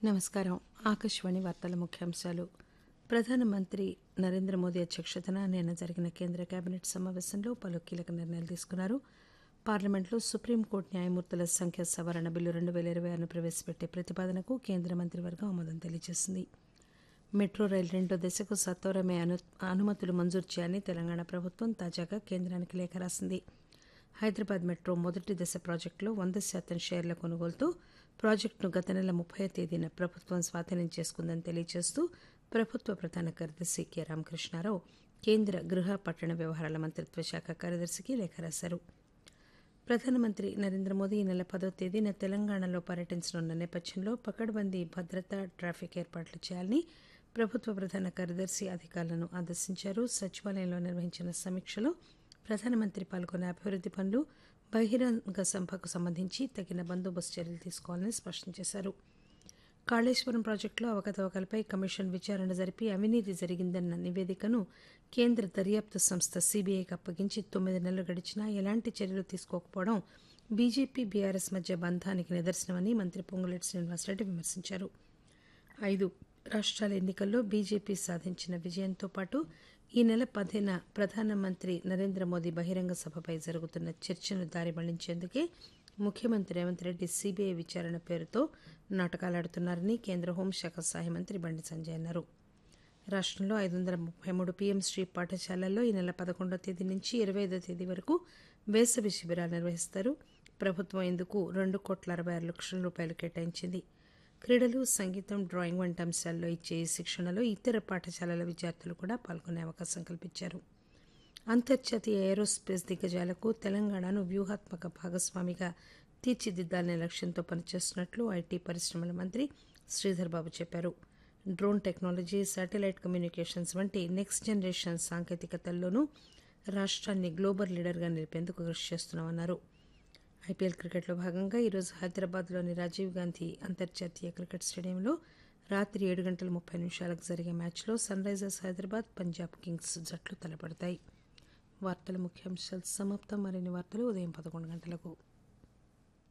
నమస్కారం ఆకాశవాణి వార్తల ముఖ్యాంశాలు ప్రధానమంత్రి నరేంద్ర మోదీ అధ్యక్షతన నిన్న జరిగిన కేంద్ర కేబినెట్ సమావేశంలో పలు కీలక నిర్ణయాలు తీసుకున్నారు పార్లమెంట్లో సుప్రీంకోర్టు న్యాయమూర్తుల సంఖ్య సవరణ బిల్లు రెండు పేల ఇరవై ఆరును ప్రవేశపెట్టే ప్రతిపాదనకు కేంద్ర మంత్రివర్గం ఆమోదం తెలియజేసింది మెట్రో రైలు రెండో దశకు సత్వరమే అను అనుమతులు మంజూరు చేయాలని తెలంగాణ ప్రభుత్వం తాజాగా కేంద్రానికి లేఖ రాసింది హైదరాబాద్ మెట్రో మొదటి దశ ప్రాజెక్టులో వంద శాతం షేర్ల కొనుగోలుతో ప్రాజెక్టును గత నెల ముప్పై తేదీన ప్రభుత్వం స్వాధీనం చేసుకుందని తెలియజేస్తూ ప్రభుత్వ ప్రధాన కార్యదర్శి కె రామకృష్ణారావు కేంద్ర గృహ పట్టణ వ్యవహారాల మంత్రిత్వ శాఖ కార్యదర్శికి లేఖ రాశారు ప్రధానమంత్రి నరేంద్ర మోదీ ఈ నెల పదో తేదీన తెలంగాణలో పర్యటించనున్న నేపథ్యంలో పకడ్బందీ భద్రత ట్రాఫిక్ ఏర్పాట్లు చేయాలని ప్రభుత్వ ప్రధాన కార్యదర్శి అధికారులను ఆదేశించారు సచివాలయంలో నిర్వహించిన సమీక్షలో ప్రధానమంత్రి పాల్గొన్న అభివృద్ది పనులు బహిరంగ సభకు సంబంధించి తగిన బందోబస్తు చర్యలు తీసుకోవాలని స్పష్టం చేశారు కాళేశ్వరం ప్రాజెక్టులో అవకతవకలపై కమిషన్ విచారణ జరిపి అవినీతి జరిగిందన్న నివేదికను కేంద్ర దర్యాప్తు సంస్థ సీబీఐకి అప్పగించి తొమ్మిది నెలలు గడిచినా ఎలాంటి చర్యలు తీసుకోకపోవడం బీజేపీ బీఆర్ఎస్ మధ్య బంధానికి నిదర్శనమని మంత్రి పొంగులేటి శ్రీనివాసరెడ్డి విమర్శించారు ఐదు రాష్ట్రాల ఎన్నికల్లో బీజేపీ సాధించిన విజయంతో పాటు ఈ నెల పదిన ప్రధానమంత్రి నరేంద్ర మోదీ బహిరంగ సభపై జరుగుతున్న చర్చను దారి మళ్లించేందుకే ముఖ్యమంత్రి రేవంత్ రెడ్డి సీబీఐ విచారణ పేరుతో నాటకాలాడుతున్నారని కేంద్ర హోంశాఖ సహాయ మంత్రి బండి సంజయ్ అన్నారు రాష్టంలో ఐదు వందల ముప్పై మూడు పీఎం శ్రీ పాఠశాలల్లో ఈ నెల పదకొండో తేదీ నుంచి ఇరవై ఐదో తేదీ వరకు వేసవి శిబిరాలు నిర్వహిస్తారు ప్రభుత్వం ఇందుకు రెండు కోట్ల అరవై ఆరు లక్షల రూపాయలు కేటాయించింది క్రీడలు సంగీతం డ్రాయింగ్ వంటి అంశాల్లో ఇచ్చే ఈ శిక్షణలో ఇతర పాఠశాలల విద్యార్థులు కూడా పాల్గొనే అవకాశం కల్పించారు అంతర్జాతీయ ఏరోస్పేస్ దిగ్గజాలకు తెలంగాణను వ్యూహాత్మక భాగస్వామిగా తీర్చిదిద్దాలనే లక్ష్యంతో పనిచేస్తున్నట్లు ఐటీ పరిశ్రమల మంత్రి శ్రీధర్ బాబు చెప్పారు డ్రోన్ టెక్నాలజీ శాటిలైట్ కమ్యూనికేషన్స్ వంటి నెక్స్ట్ జనరేషన్ సాంకేతికతల్లోనూ రాష్ట్రాన్ని గ్లోబల్ లీడర్గా నిలిపేందుకు కృషి చేస్తున్నామన్నారు ఐపీఎల్ క్రికెట్లో భాగంగా ఈరోజు హైదరాబాద్లోని రాజీవ్ గాంధీ అంతర్జాతీయ క్రికెట్ స్టేడియంలో రాత్రి ఏడు గంటల ముప్పై నిమిషాలకు జరిగే మ్యాచ్లో Sunrisers Hyderabad Punjab kings జట్లు తలపడతాయి వార్తల ముఖ్యాంశాలు సమాప్తం మరిన్ని వార్తలు ఉదయం పదకొండు గంటలకు